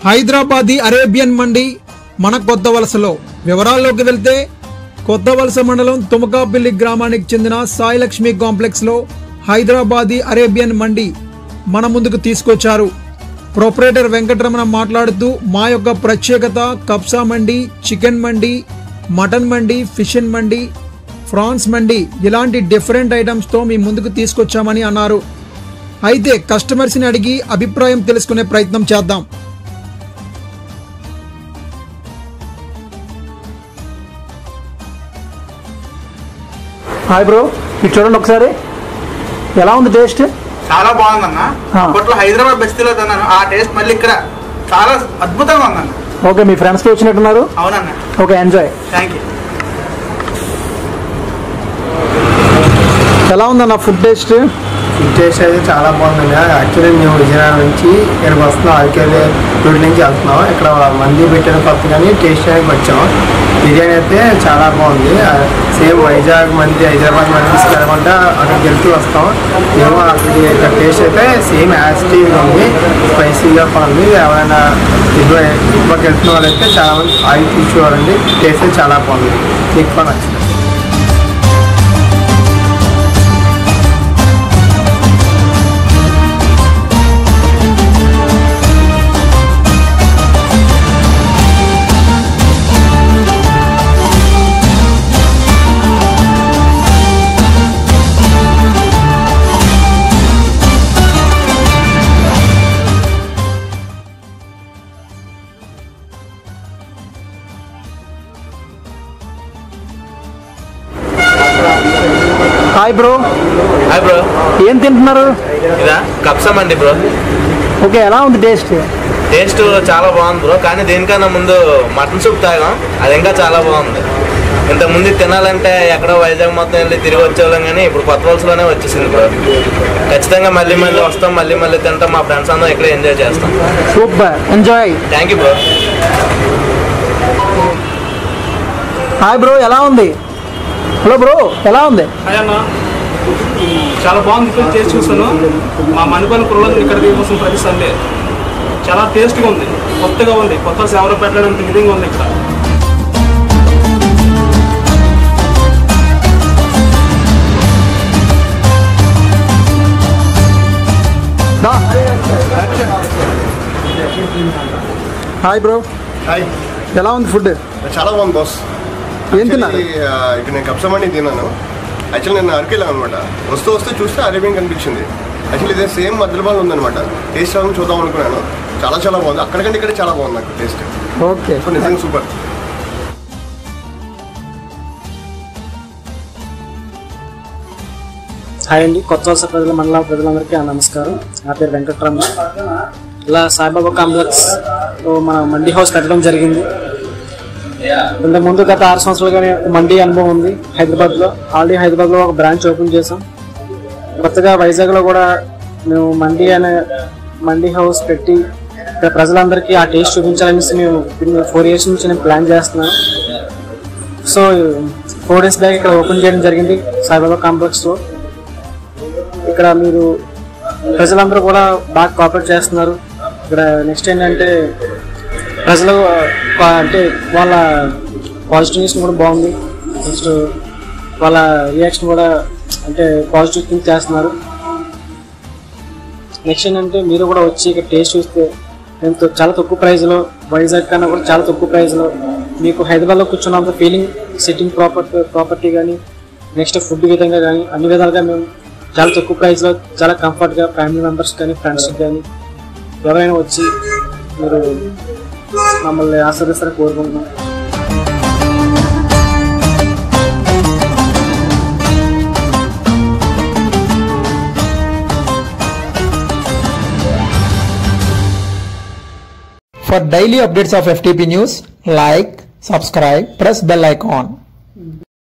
Hyderabadi Arabian మండి మన కొత్త వలసలో వివరాల్లోకి వెళ్తే కొత్త వలస మండలం తుమకాపల్లి గ్రామానికి చెందిన సాయిలక్ష్మి కాంప్లెక్స్ లో హైదరాబాదీ అరేబియన్ మండి మన ముందుకు తీసుకొచ్చారు ప్రొపరేటర్ వెంకటరమణ మాట్లాడుతూ మా యొక్క ప్రత్యేకత కప్సా మండి చికెన్ మండి మటన్ మండి ఫిషన్ మండి ఫ్రాన్స్ మండి ఇలాంటి డిఫరెంట్ ఐటమ్స్తో మీ ముందుకు తీసుకొచ్చామని అన్నారు అయితే కస్టమర్స్ని అడిగి అభిప్రాయం తెలుసుకునే ప్రయత్నం చేద్దాం హాయ్ బ్రో ఇది చూడండి ఒకసారి ఎలా ఉంది టేస్ట్ చాలా బాగుందన్న ఆ. అప్పట్లో హైదరాబాద్ బస్తీలో తిన్నాను ఆ టేస్ట్ మళ్ళీ ఇక్కడ చాలా అద్భుతంగా ఉందన్న ఓకే మీ ఫ్రెండ్స్తో వచ్చినట్టున్నారు అవునన్న ఓకే ఎంజాయ్ థ్యాంక్ యూ ఎలా ఉందన్న ఫుడ్ టేస్ట్ ఫుడ్ టేస్ట్ అయితే చాలా బాగుందండి యాక్చువల్లీ మేము విజయనగరం నుంచి ఇక్కడికి వస్తున్నాం ఆర్కేల్ రోడ్ నుంచి వెళ్తున్నాం ఇక్కడ మంది పెట్టిన కొత్త కానీ టేస్ట్ అనేది వచ్చాం బిర్యానీ అయితే చాలా బాగుంది సేమ్ వైజాగ్ మంది హైదరాబాద్ మంది తీసుకెళ్ళకుండా అక్కడికి వెళ్తూ వస్తాం మేము అక్కడికి ఇక్కడ టేస్ట్ అయితే సేమ్ యాసిటీగా ఉంది స్పైసీగా బాగుంది ఎవరైనా ఇప్పుడు ఇప్పటికి వెళ్తున్న వాళ్ళైతే చాలా మంది ఆయిల్ తీసుకోవాలండి టేస్ట్ అయితే చాలా బాగుంది మీకు కూడా నచ్చింది హాయ్ బ్రో హాయ్ బ్రో ఏం తింటున్నారు ఇదా కప్సం అండి బ్రో ఓకే ఎలా ఉంది టేస్ట్ టేస్ట్ చాలా బాగుంది బ్రో కానీ దీనికన్నా ముందు మటన్ సూప్ తాగాం అది ఇంకా చాలా బాగుంది ఇంత ముందు తినాలంటే ఎక్కడో వైజాగ్ మొత్తం వెళ్ళి తిరిగి వచ్చేవాళ్ళం కానీ ఇప్పుడు కొత్త వలసలోనే వచ్చేసింది బ్రో ఖచ్చితంగా మళ్ళీ మళ్ళీ వస్తాం మళ్ళీ మళ్ళీ తింటాం మా ఫ్రెండ్స్ అందరం ఇక్కడే ఎంజాయ్ చేస్తాం super enjoy thank you bro hi bro ఎలా ఉంది హలో బ్రో ఎలా ఉంది హాయ్ అన్న చాలా బాగుంది ఇక్కడ టేస్ట్ చూసాను మా మణిపల్లి కుర్రలను ఇక్కడ తీసుకొస్తాం ప్రతి సండే చాలా టేస్ట్గా ఉంది కొత్తగా ఉంది కొత్త సేవలు పెట్టడానికి విధంగా ఉంది ఇక్కడ దా. హాయ్ బ్రో హాయ్ ఎలా ఉంది ఫుడ్ చాలా బాగుంది బాస్ ఏం తిన్నారు Actually, ఆ, ఇక్కడ నేను కప్సమని తిన్నాను యాక్చువల్లీ నేను అరకెళ్ళాను అనమాట వస్తూ వస్తూ చూస్తే అరేబియన్ కనిపించింది యాక్చువల్లీ ఇదే సేమ్ మధ్యలో ఉందన్నమాట టేస్ట్ రావడం చూద్దాం అనుకున్నాను చాలా చాలా బాగుంది అక్కడికంటే ఇక్కడ చాలా బాగుంది నాకు టేస్ట్ ఓకే సో నిజంగా సూపర్ హాయ్ అండి కొత్త వలస ప్రజల మండల ప్రజలందరికీ ఆ నమస్కారం నా పేరు వెంకటరమణ ఇలా సాయిబాబా కాంప్లెక్స్ లో మన మండీ హౌస్ పెట్టడం జరిగింది ఇంతకు ముందు గత ఆరు సంవత్సరాలుగానే మండీ అనుభవం ఉంది హైదరాబాద్లో ఆల్రెడీ హైదరాబాద్లో ఒక బ్రాంచ్ ఓపెన్ చేసాం కొత్తగా వైజాగ్లో కూడా మేము మండీ అనే మండీ హౌస్ పెట్టి ఇక్కడ ప్రజలందరికీ ఆ టేస్ట్ చూపించాలనేసి మేము ఫోర్ ఇయర్స్ నుంచి నేను ప్లాన్ చేస్తున్నాను సో ఫోర్ డేస్ బ్యాక్ ఇక్కడ ఓపెన్ చేయడం జరిగింది సాయిబాబా కాంప్లెక్స్లో ఇక్కడ మీరు ప్రజలందరూ కూడా బాగా కోఆపరేట్ చేస్తున్నారు ఇక్కడ నెక్స్ట్ ఏంటంటే ప్రజలు ఆ, అంటే వాళ్ళ పాజిటివ్నెస్ కూడా బాగుంది నెక్స్ట్ వాళ్ళ రియాక్షన్ కూడా అంటే పాజిటివ్ థింక్ చేస్తున్నారు నెక్స్ట్ ఏంటంటే మీరు కూడా వచ్చి ఇక్కడ టేస్ట్ చూస్తే నేను తొ- చాలా తక్కువ ప్రైస్లో వైజాగ్ కన్నా కూడా చాలా తక్కువ ప్రైస్లో మీకు హైదరాబాద్లో కూర్చున్నంత ఫీలింగ్ సిట్టింగ్ ప్రాపర్టీ ప్రాపర్టీ కానీ నెక్స్ట్ ఫుడ్ విధంగా కానీ అన్ని విధాలుగా మేము చాలా తక్కువ ప్రైస్లో చాలా కంఫర్ట్గా ఫ్యామిలీ మెంబర్స్ కానీ ఫ్రెండ్స్కి కానీ ఎవరైనా వచ్చి మీరు మమ్మల్ని ఆస్వాదిస్తారని కోరుకుంటున్నాం For daily updates of FTP news, like, subscribe, press bell icon.